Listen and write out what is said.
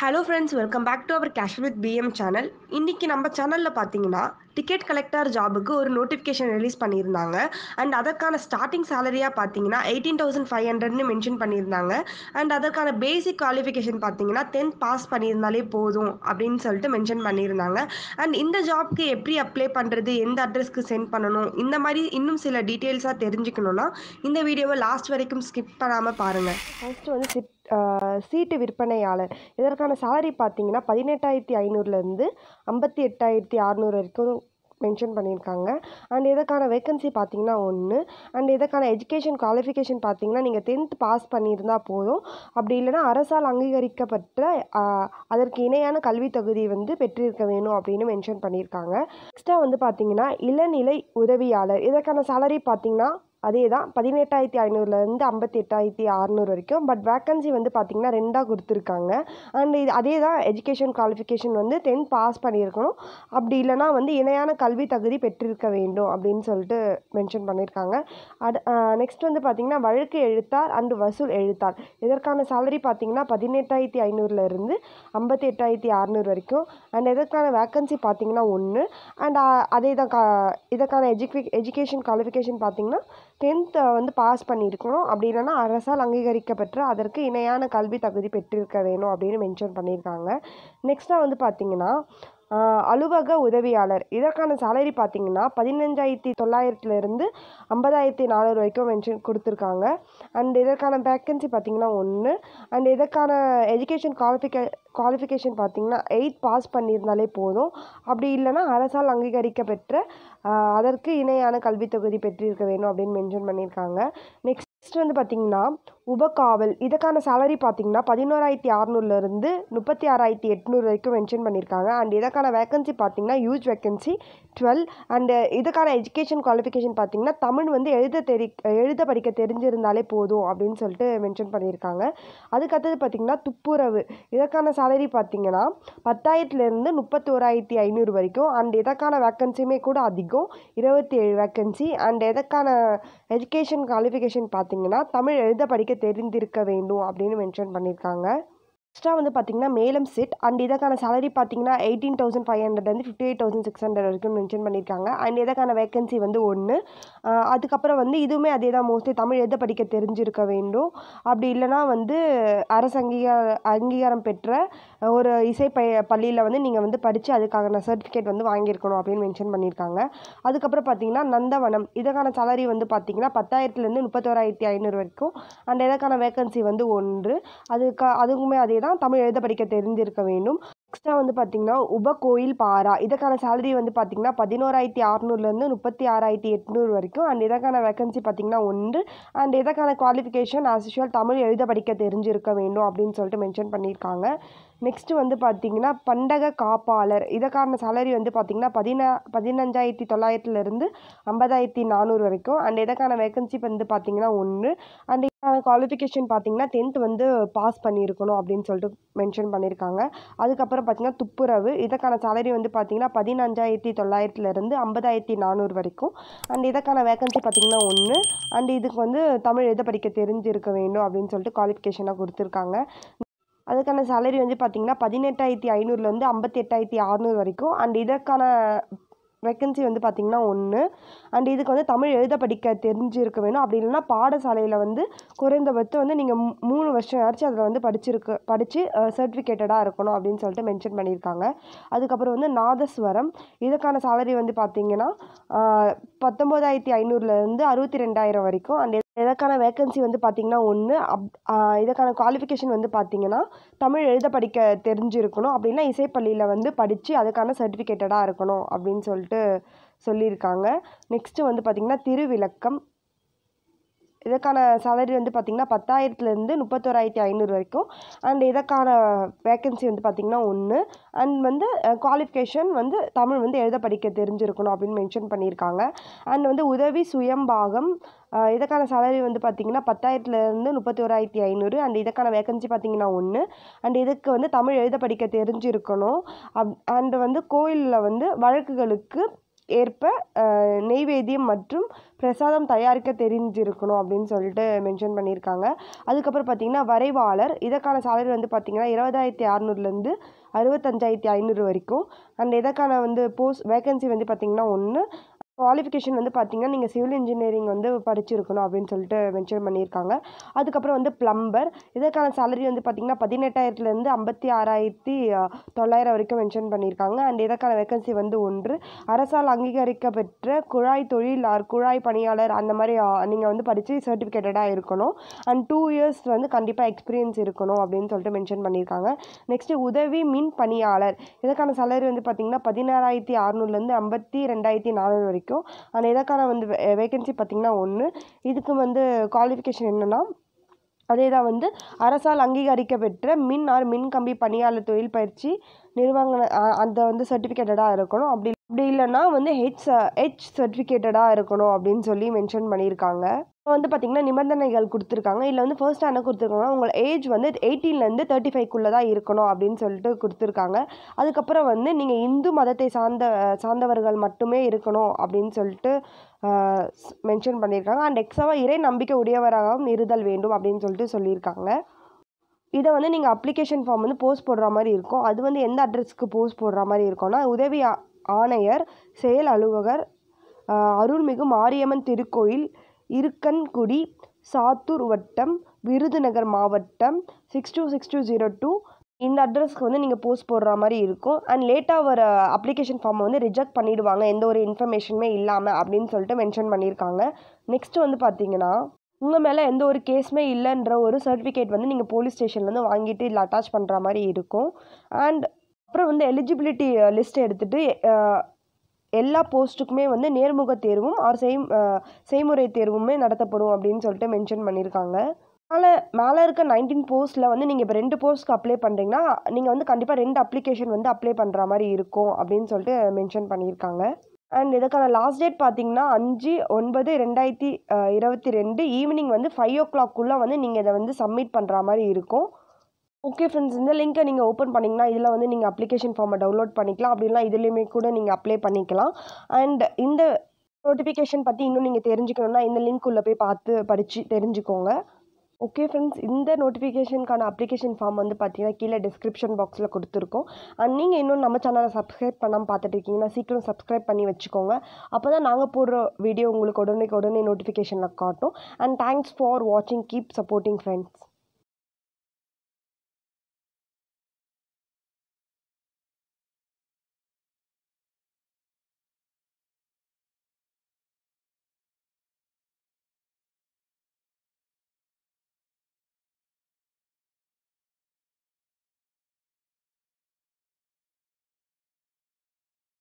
hello friends welcome back to our cash with PM channel இன்றைக்கி நம்ம சேனலில் பார்த்தீங்கன்னா டிக்கெட் கலெக்டர் ஜாபுக்கு ஒரு நோட்டிஃபிகேஷன் ரிலீஸ் பண்ணியிருந்தாங்க அண்ட் அதற்கான ஸ்டார்டிங் சேலரியாக பார்த்தீங்கன்னா எயிட்டீன் தௌசண்ட் ஃபைவ் ஹண்ட்ரட்னு மென்ஷன் பண்ணியிருந்தாங்க அண்ட் அதற்கான பேசிக் குவாலிஃபிகேஷன் பார்த்தீங்கன்னா டென்த் பாஸ் பண்ணியிருந்தாலே போதும் அப்படின்னு சொல்லிட்டு மென்ஷன் பண்ணியிருந்தாங்க அண்ட் இந்த ஜாப்க்கு எப்படி அப்ளை பண்ணுறது எந்த அட்ரஸ்க்கு சென்ட் பண்ணணும் இந்த மாதிரி இன்னும் சில டீட்டெயில்ஸாக தெரிஞ்சுக்கணுன்னா இந்த வீடியோவை லாஸ்ட் வரைக்கும் ஸ்கிப் பண்ணாமல் பாருங்கள் ஃபர்ஸ்ட் வந்து சிட் சீட்டு விற்பனையாளர் இதற்கான salary பார்த்தீங்கன்னா பதினெட்டாயிரத்தி ஐநூறுலேருந்து ஐம்பத்தி எட்டாயிரத்தி அறநூறு வரைக்கும் மென்ஷன் பண்ணியிருக்காங்க அண்ட் இதற்கான வேகன்சி பார்த்தீங்கன்னா ஒன்று அண்ட் இதற்கான எஜுகேஷன் குவாலிஃபிகேஷன் பார்த்தீங்கன்னா நீங்கள் டென்த் பாஸ் பண்ணியிருந்தா போதும் அப்படி இல்லைன்னா அரசால் அங்கீகரிக்கப்பட்ட ஆஹ், அதற்கு இணையான கல்வி தகுதி வந்து பெற்றிருக்க வேணும் அப்படின்னு மென்ஷன் பண்ணியிருக்காங்க நெக்ஸ்ட்டாக வந்து பார்த்தீங்கன்னா இளநிலை உதவியாளர் இதற்கான salary பார்த்தீங்கன்னா அதே தான் பதினெட்டாயிரத்தி ஐநூறுலேருந்து ஐம்பத்தி எட்டாயிரத்தி அறநூறு வரைக்கும் பட் வேக்கன்சி வந்து பார்த்திங்கன்னா ரெண்டாக கொடுத்துருக்காங்க அண்ட் இது அதே தான் எஜுகேஷன் குவாலிஃபிகேஷன் வந்து டென்த் பாஸ் பண்ணியிருக்கணும் அப்படி இல்லைனா வந்து இணையான கல்வி தகுதி பெற்றிருக்க வேண்டும் அப்படின்னு சொல்லிட்டு மென்ஷன் பண்ணியிருக்காங்க அது நெக்ஸ்ட் வந்து பார்த்திங்கன்னா வழக்கு எழுத்தார் அண்டு வசூல் எழுத்தார் இதற்கான salary பார்த்தீங்கன்னா பதினெட்டாயிரத்தி ஐநூறுலேருந்து ஐம்பத்தி எட்டாயிரத்தி அறநூறு வரைக்கும் அண்ட் இதற்கான வேக்கன்சி பார்த்தீங்கன்னா ஒன்று அண்ட் அதே தான் கா இதற்கான எஜுகே எஜுகேஷன் குவாலிஃபிகேஷன் பார்த்தீங்கன்னா டென்த்தை வந்து பாஸ் பண்ணியிருக்கணும் அப்படி இல்லைன்னா அரசால் அங்கீகரிக்கப்பெற்ற அதற்கு இணையான கல்வி தகுதி பெற்றிருக்க வேணும் அப்படின்னு மென்ஷன் பண்ணியிருக்காங்க நெக்ஸ்ட்டாக வந்து பார்த்தீங்கன்னா ஆஹ், அலுவலக உதவியாளர் இதற்கான salary பார்த்தீங்கன்னா பதினஞ்சாயிரத்தி தொள்ளாயிரத்துலேருந்து ஐம்பதாயிரத்தி நானூறு வரைக்கும் மென்ஷன் கொடுத்துருக்காங்க அண்ட் இதற்கான வேக்கன்சி பார்த்தீங்கன்னா ஒன்று அண்ட் இதற்கான எஜுகேஷன் குவாலிஃபிகே குவாலிஃபிகேஷன் பார்த்தீங்கன்னா எயித் பாஸ் பண்ணியிருந்தாலே போதும் அப்படி இல்லைன்னா அரசால் அங்கீகரிக்கப்பெற்ற ஆஹ், அதற்கு இணையான கல்வி தொகுதி பெற்றிருக்க வேணும் அப்படின்னு மென்ஷன் பண்ணியிருக்காங்க நெக்ஸ்ட் வந்து பார்த்தீங்கன்னா உபகாவல் இதற்கான salary பார்த்தீங்கன்னா பதினோராயிரத்தி அறநூறுலேருந்து முப்பத்தி ஆறாயிரத்தி எட்நூறு வரைக்கும் மென்ஷன் பண்ணியிருக்காங்க அண்ட் இதற்கான வேகன்சி பார்த்தீங்கன்னா யூஜ் வேகன்சி டுவெல் அண்டு இதுக்கான எஜுகேஷன் குவாலிஃபிகேஷன் பார்த்தீங்கன்னா தமிழ் வந்து எழுத தெரி எழுத படிக்க தெரிஞ்சிருந்தாலே போதும் அப்படின்னு சொல்லிட்டு மென்ஷன் பண்ணியிருக்காங்க அதுக்கடுத்தது பார்த்தீங்கன்னா துப்புரவு இதற்கான salary பார்த்தீங்கன்னா பத்தாயிரத்துலேருந்து முப்பத்தோராயிரத்தி ஐநூறு வரைக்கும் அண்ட் இதற்கான வேக்கன்சியுமே கூட அதிகம் இருபத்தி ஏழு வேக்கன்சி அண்ட் இதற்கான எஜுகேஷன் குவாலிஃபிகேஷன் பார்த்தீங்கன்னா தமிழ் எழுத படிக்க தெரிந்திருக்க வேண்டும் அப்படின்னு மென்ஷன் பண்ணியிருக்காங்க நெக்ஸ்ட்டாக வந்து பார்த்தீங்கன்னா மேலம் சிட் அண்ட் இதற்கான salary பார்த்தீங்கன்னா எயிட்டீன் தௌசண்ட் ஃபைவ் ஹண்ட்ரட்லேருந்து fifty eight thousand six hundred வரைக்கும் மென்ஷன் பண்ணியிருக்காங்க அண்ட் இதற்கான வேகன்சி வந்து ஒன்று அதுக்கப்புறம் வந்து இதுவுமே அதே தான் மோஸ்ட்லி தமிழ் எழுத படிக்க தெரிஞ்சிருக்க வேண்டும் அப்படி இல்லைனா வந்து அரசு அங்கீகார அங்கீகாரம் பெற்ற ஒரு இசை ப பள்ளியில் வந்து நீங்கள் வந்து படித்து அதுக்கான சர்டிஃபிகேட் வந்து வாங்கியிருக்கணும் அப்படின்னு மென்ஷன் பண்ணியிருக்காங்க அதுக்கப்புறம் பார்த்தீங்கன்னா நந்தவனம் இதற்கான salary வந்து பார்த்தீங்கன்னா பத்தாயிரத்துலேருந்து முப்பத்தோராயிரத்தி ஐநூறு வரைக்கும் அண்ட் இதற்கான வேகன்சி வந்து ஒன்று அதுக்கு அதுக்குமே அதே தான் தமிழ் எழுத படிக்க தெரிஞ்சிருக்க வேண்டும் நெக்ஸ்ட்டாக வந்து பார்த்தீங்கன்னா உபகோயில் பாரா இதற்கான salary வந்து பார்த்தீங்கன்னா பதினோராயிரத்தி அறநூறுலேருந்து முப்பத்தி ஆறாயிரத்தி எட்நூறு வரைக்கும் அண்ட் இதற்கான வேகன்சி பார்த்தீங்கன்னா ஒன்று அண்ட் இதற்கான குவாலிஃபிகேஷன் ஆஸ் யூஷுவல் தமிழ் எழுத படிக்க தெரிஞ்சிருக்க வேண்டும் அப்படின்னு சொல்லிட்டு மென்ஷன் பண்ணியிருக்காங்க நெக்ஸ்ட்டு வந்து பார்த்தீங்கன்னா பண்டக காப்பாளர் இதற்கான salary வந்து பார்த்தீங்கன்னா பதினா பதினஞ்சாயிரத்தி தொள்ளாயிரத்துலேருந்து ஐம்பதாயிரத்தி நானூறு வரைக்கும் அண்ட் இதற்கான வேகன்சி வந்து பார்த்தீங்கன்னா ஒன்று அண்ட் இதுக்கான குவாலிஃபிகேஷன் பார்த்தீங்கன்னா டென்த் வந்து பாஸ் பண்ணியிருக்கணும் அப்படின்னு சொல்லிட்டு மென்ஷன் பண்ணியிருக்காங்க அதுக்கப்புறம் பார்த்தீங்கன்னா துப்புரவு இதற்கான salary வந்து பார்த்தீங்கன்னா பதினஞ்சாயிரத்தி தொள்ளாயிரத்துலேருந்து ஐம்பதாயிரத்தி நானூறு வரைக்கும் அண்ட் இதற்கான வேகன்சி பார்த்தீங்கன்னா ஒன்று அண்ட் இதுக்கு வந்து தமிழ் எழுத படிக்க தெரிஞ்சிருக்க வேண்டும் அப்படின்னு சொல்லிட்டு குவாலிஃபிகேஷனாக கொடுத்துருக்காங்க அதுக்கான salary வந்து பார்த்தீங்கன்னா பதினெட்டாயிரத்தி ஐநூறுலேருந்து ஐம்பத்தி எட்டாயிரத்தி அறநூறு வரைக்கும் அண்ட் இதற்கான வேக்கன்சி வந்து பார்த்தீங்கன்னா ஒன்று அண்ட் இதுக்கு வந்து தமிழ் எழுத படிக்க தெரிஞ்சிருக்க வேணும் அப்படி இல்லைன்னா பாடசாலையில் வந்து குறைந்தபட்சம் வந்து நீங்கள் மூணு வருஷம் ஆச்சு அதில் வந்து படிச்சிருக்க படித்து சர்டிஃபிகேட்டடாக இருக்கணும் அப்படின்னு சொல்லிட்டு மென்ஷன் பண்ணியிருக்காங்க அதுக்கப்புறம் வந்து நாதஸ்வரம் இதுக்கான salary வந்து பார்த்தீங்கன்னா பத்தொம்போதாயிரத்தி ஐநூறுலேருந்து அறுபத்தி ரெண்டாயிரம் வரைக்கும் அண்ட் இதற்கான வேக்கன்சி வந்து பார்த்தீங்கன்னா ஒன்று அப் ஆஹ் இதற்கான குவாலிஃபிகேஷன் வந்து பார்த்தீங்கன்னா தமிழ் எழுத படிக்க தெரிஞ்சிருக்கணும் அப்படின்னா இசைப்பள்ளியில் வந்து படித்து அதுக்கான சர்டிஃபிகேட்டடாக இருக்கணும் அப்படின்னு சொல்லிட்டு சொல்லியிருக்காங்க நெக்ஸ்ட்டு வந்து பார்த்திங்கன்னா திருவிளக்கம் இதற்கான salary வந்து பார்த்திங்கன்னா பத்தாயிரத்துலேருந்து முப்பத்தோராயிரத்தி ஐநூறு வரைக்கும் அண்ட் இதற்கான வேக்கன்சி வந்து பார்த்திங்கன்னா ஒன்று அண்ட் வந்து குவாலிஃபிகேஷன் வந்து தமிழ் வந்து எழுத படிக்க தெரிஞ்சிருக்கணும் அப்படின்னு மென்ஷன் பண்ணியிருக்காங்க அண்ட் வந்து உதவி சுயம்பாகம் ஆஹ் இதற்கான salary வந்து பார்த்திங்கன்னா பத்தாயிரத்துலேருந்து முப்பத்தி ஓராயிரத்தி ஐநூறு அண்ட் இதற்கான வேகன்சி பார்த்திங்கன்னா ஒன்று அண்ட் இதுக்கு வந்து தமிழ் எழுத படிக்க தெரிஞ்சிருக்கணும் அப் அண்ட் வந்து கோயிலில் வந்து வழக்குகளுக்கு ஏற்ப அஹ், நெய்வேத்தியம் மற்றும் பிரசாதம் தயாரிக்க தெரிஞ்சிருக்கணும் அப்படின்னு சொல்லிட்டு மென்ஷன் பண்ணியிருக்காங்க அதுக்கப்புறம் பார்த்தீங்கன்னா வரைவாளர் இதற்கான salary வந்து பார்த்தீங்கன்னா இருபதாயிரத்தி அறநூறுலேருந்து அறுபத்தஞ்சாயிரத்தி ஐநூறு வரைக்கும் அண்ட் இதற்கான வந்து போஸ்ட் வேகன்சி வந்து பார்த்தீங்கன்னா ஒன்று குவாலிஃபிகேஷன் வந்து பார்த்தீங்கன்னா நீங்கள் சிவில் இன்ஜினியரிங் வந்து படிச்சிருக்கணும் அப்படின்னு சொல்லிட்டு மென்ஷன் பண்ணியிருக்காங்க அதுக்கப்புறம் வந்து பிளம்பர் இதற்கான salary வந்து பார்த்தீங்கன்னா பதினெட்டாயிரத்துலேருந்து ஐம்பத்தி ஆறாயிரத்தி அஹ், தொள்ளாயிரம் வரைக்கும் மென்ஷன் பண்ணியிருக்காங்க அண்ட் இதற்கான வேகன்சி வந்து ஒன்று அரசால் அங்கீகரிக்கப்பெற்ற குழாய் தொழில் ஆர் குழாய் பணியாளர் அந்த மாதிரி நீங்கள் வந்து படித்து சர்டிஃபிகேட்டடாக இருக்கணும் அண்ட் டூ இயர்ஸ் வந்து கண்டிப்பாக எக்ஸ்பீரியன்ஸ் இருக்கணும் அப்படின்னு சொல்லிட்டு மென்ஷன் பண்ணியிருக்காங்க நெக்ஸ்ட்டு உதவி மின் பணியாளர் இதற்கான salary வந்து பார்த்தீங்கன்னா பதினாறாயிரத்தி அறநூறுலேருந்து ஐம்பத்தி ரெண்டாயிரத்தி நானூறு வரைக்கும் அண்ட் இதற்கான வந்து வேகன்சி பார்த்தீங்கன்னா ஒன்று இதுக்கு வந்து குவாலிஃபிகேஷன் என்னென்னா அதே தான் வந்து அரசால் அங்கீகரிக்கப்பெற்ற மின் ஆர் மின் கம்பி பணியாளர் தொழில் பயிற்சி நிறுவன அ- அந்த வந்து சர்டிஃபிகேட்டடாக இருக்கணும் அப்படி அப்படி இல்லைன்னா வந்து ஹெச் ஹெச் சர்டிஃபிகேட்டடாக இருக்கணும் அப்படின்னு சொல்லி மென்ஷன் பண்ணியிருக்காங்க இப்போ வந்து பார்த்திங்கன்னா நிபந்தனைகள் கொடுத்துருக்காங்க இல்லை வந்து ஃபர்ஸ்ட் என்ன கொடுத்துருக்காங்கன்னா உங்கள் ஏஜ் வந்து எயிட்டீன்லேருந்து தேர்ட்டி ஃபைவ்க்குள்ளே தான் இருக்கணும் அப்படின்னு சொல்லிட்டு கொடுத்துருக்காங்க அதுக்கப்புறம் வந்து நீங்கள் இந்து மதத்தை சார்ந்த சார்ந்தவர்கள் மட்டுமே இருக்கணும் அப்படின்னு சொல்லிட்டு மென்ஷன் பண்ணியிருக்காங்க அண்ட் எக்ஸாவாக இறை நம்பிக்கை உடையவராகவும் இருதல் வேண்டும் அப்படின்னு சொல்லிட்டு சொல்லியிருக்காங்க இதை வந்து நீங்கள் அப்ளிகேஷன் ஃபார்ம் வந்து போஸ்ட் போடுற மாதிரி இருக்கும் அது வந்து எந்த அட்ரஸ்க்கு போஸ்ட் போடுற மாதிரி இருக்கும்னா உதவி ஆ- ஆணையர் செயல் அலுவலர் ஆஹ், அருள்மிகு மாரியம்மன் திருக்கோயில் இருக்கன்குடி சாத்தூர் வட்டம் விருதுநகர் மாவட்டம் six two six two zero two இந்த அட்ரஸ்க்கு வந்து நீங்கள் போஸ்ட் போடுற மாதிரி இருக்கும் அண்ட் லேட்டாக வர அப்ளிகேஷன் ஃபார்மை வந்து ரிஜெக்ட் பண்ணிடுவாங்க எந்த ஒரு இன்ஃபர்மேஷனுமே இல்லாமல் அப்படின்னு சொல்லிட்டு மென்ஷன் பண்ணியிருக்காங்க நெக்ஸ்ட் வந்து பார்த்தீங்கன்னா உங்கள் மேலே எந்த ஒரு கேஸுமே இல்லைன்ற ஒரு சர்டிஃபிகேட் வந்து நீங்கள் போலீஸ் ஸ்டேஷன்லேருந்து வாங்கிட்டு இதில் அட்டாச் பண்ணுற மாதிரி இருக்கும் அண்ட் அப்புறம் வந்து எலிஜிபிலிட்டி லிஸ்ட் எடுத்துகிட்டு எல்லா போஸ்ட்டுக்குமே வந்து நேர்முக தேர்வும் ஆர் செய் அஹ், செய்முறை தேர்வுமே நடத்தப்படும் அப்படின்னு சொல்லிட்டு மென்ஷன் பண்ணியிருக்காங்க மேலே மேலே இருக்க நைன்டீன் போஸ்ட்டில் வந்து நீங்கள் இப்போ ரெண்டு போஸ்ட்க்கு அப்ளை பண்ணுறீங்கன்னா நீங்கள் வந்து கண்டிப்பாக ரெண்டு அப்ளிகேஷன் வந்து அப்ளை பண்ணுற மாதிரி இருக்கும் அப்படின்னு சொல்லிட்டு மென்ஷன் பண்ணியிருக்காங்க அண்ட் இதுக்கான லாஸ்ட் டேட் பார்த்தீங்கன்னா அஞ்சு ஒன்பது ரெண்டாயிரத்தி அஹ், இருபத்தி ரெண்டு ஈவினிங் வந்து ஃபைவ் ஓ கிளாக்குள்ளே வந்து நீங்கள் இதை வந்து சப்மிட் பண்ணுற மாதிரி இருக்கும் ஓகே ஃப்ரெண்ட்ஸ் இந்த லிங்க்கை நீங்கள் ஓப்பன் பண்ணிங்கன்னா இதில் வந்து நீங்கள் அப்ளிகேஷன் ஃபார்மை டவுன்லோட் பண்ணிக்கலாம் அப்படின்னா இதுலேயுமே கூட நீங்கள் அப்ளை பண்ணிக்கலாம் அண்ட் இந்த நோட்டிஃபிகேஷன் பற்றி இன்னும் நீங்கள் தெரிஞ்சுக்கணுன்னா இந்த லிங்க் உள்ளே போய் பார்த்து படித்து தெரிஞ்சுக்கோங்க ஓகே ஃப்ரெண்ட்ஸ் இந்த நோட்டிஃபிகேஷனுக்கான அப்ளிகேஷன் ஃபார்ம் வந்து பார்த்தீங்கன்னா கீழே டிஸ்கிரிப்ஷன் பாக்ஸில் கொடுத்துருக்கோம் அண்ட் நீங்கள் இன்னும் நம்ம சேனலை சப்ஸ்கிரைப் பண்ணாமல் பார்த்துட்டு இருக்கீங்கன்னா சீக்கிரம் சப்ஸ்கிரைப் பண்ணி வச்சுக்கோங்க அப்போ தான் நாங்கள் போடுற வீடியோ உங்களுக்கு உடனே உடனே நோட்டிஃபிகேஷனில் காட்டும் அண்ட் தேங்க்ஸ் ஃபார் வாட்சிங் கீப் சப்போர்ட்டிங் ஃப்ரெண்ட்ஸ்